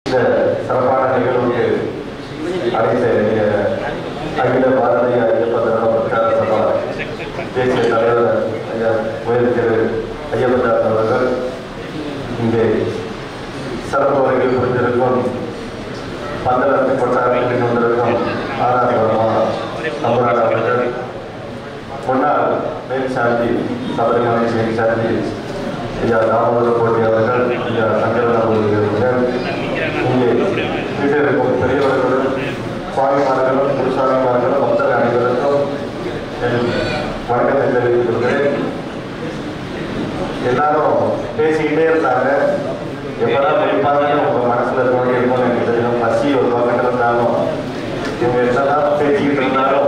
இந்த சிறப்பான நிகழ்வுக்கு அழைத்த எளிய அகில பாரதிய ஐயப்ப தர்ம பிரச்சார சபா தேசிய தலைவர் ஐயா உயர் திரு ஐயப்பதாஸ் அவர்கள் இங்கே சிறப்பு வரையில் புரிந்திருக்கும் பந்தளத்தை கொண்டாடி கொண்டிருக்கும் ஆராத வர்மா தமிழ்நாடு அவர்கள் முன்னாள் மேல் சாந்தி சபரிமலை மேல் சாந்தி ஐயா தாமோதர போட்டி அவர்கள் ஐயா சங்கரநாபூரி அவர்கள் இங்கே வீட்டிற்கும் பெரியவர்களும் சுவாமிமார்களும் குருசாமிமார்களும் பக்தர்கள் அனைவருக்கும் என் வணக்கத்தை தெரிவித்துக் கொள்கிறேன் எல்லாரும் பேசிக்கிட்டே இருந்தாங்க எப்பதான் முடிப்பாங்கன்னு உங்க மனசுல தோண்டி இருக்கும்னு எனக்கு தெரியும் பசி ஒரு பக்கம் இருந்தாலும் இவங்க என்னதான் பேசிக்கிட்டு இருந்தாலும்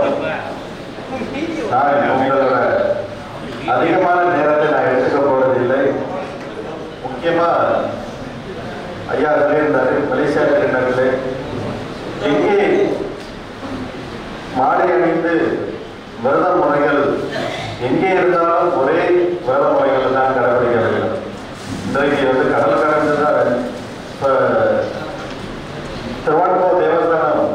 நான் உங்களோட அதிகமான நேரத்தை நான் எடுத்துக்க போவதில்லை முக்கியமா ஐயா சொல்லியிருந்தாரு மலேசியா இருக்கின்றார்களே எங்கே மாலை அணிந்து விரத முறைகள் எங்கே இருந்தாலும் ஒரே விரத முறைகள் தான் கடைபிடிக்க வேண்டும் இன்றைக்கு வந்து கடல் கடந்து தான் இப்போ திருவான்கோ தேவஸ்தானம்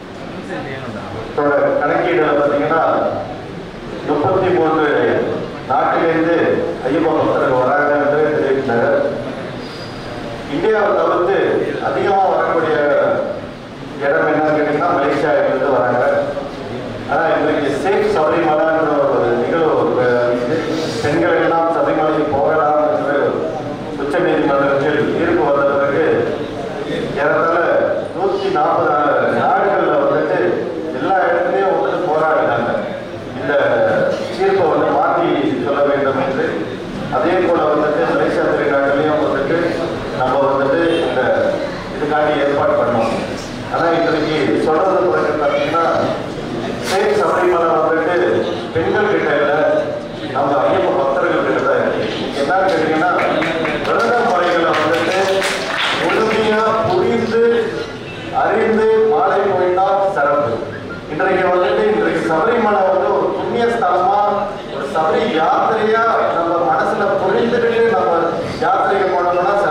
கணக்கீடுல பார்த்தீங்கன்னா முப்பத்தி மூன்று நாட்டிலிருந்து ஐயப்ப பக்தர்கள் வராங்க என்று தெரிவித்தனர் இந்தியாவை தவிர்த்து அதிகமாக வரக்கூடிய இடம் என்னன்னு கேட்டீங்கன்னா மலேசியாவிலிருந்து வராங்க ஆனால் இன்றைக்கு சேஃப் சபரிமலைன்ற ஒரு நிகழ்வு ஒரு இது. பெண்கள் எல்லாம் சபரிமலைக்கு போகலாம் என்று உச்ச நீதிமன்றத்தில் தீர்ப்பு வந்த பிறகு ஏறத்தாழ நூற்றி நாற்பது நாடுகளில் வந்துட்டு எல்லா இடத்துலையும் வந்துட்டு போராடினாங்க இந்த தீர்ப்பை வந்து மாற்றி சொல்ல வேண்டும் என்று அதே போல வந்துட்டு மலேசியா திருநாட்டிலையும் வந்துட்டு நம்ம வந்துட்டு இந்த இதுக்காண்டி ஏற்பாடு பண்ணோம் ஆனால் இன்றைக்கு சொல்றது பிறகு பார்த்தீங்கன்னா சேஃப் சபரிமலை வந்துட்டு பெண்கள் கிட்ட இல்லை நம்ம ஐயப்ப பக்தர்கள் கிட்ட தான் இருக்கு என்னன்னு கேட்டீங்கன்னா விரத முறைகளை வந்துட்டு முழுமையா புரிந்து அறிந்து மாலை போயிட்டால் சிறப்பு இன்றைக்கு வந்துட்டு இன்றைக்கு சபரிமலை வந்து ஒரு புண்ணிய ஸ்தலமா ஒரு சபரி யாத்திரையா நம்ம மனசுல புரிந்துட்டு நம்ம யாத்திரைக்கு போனோம்னா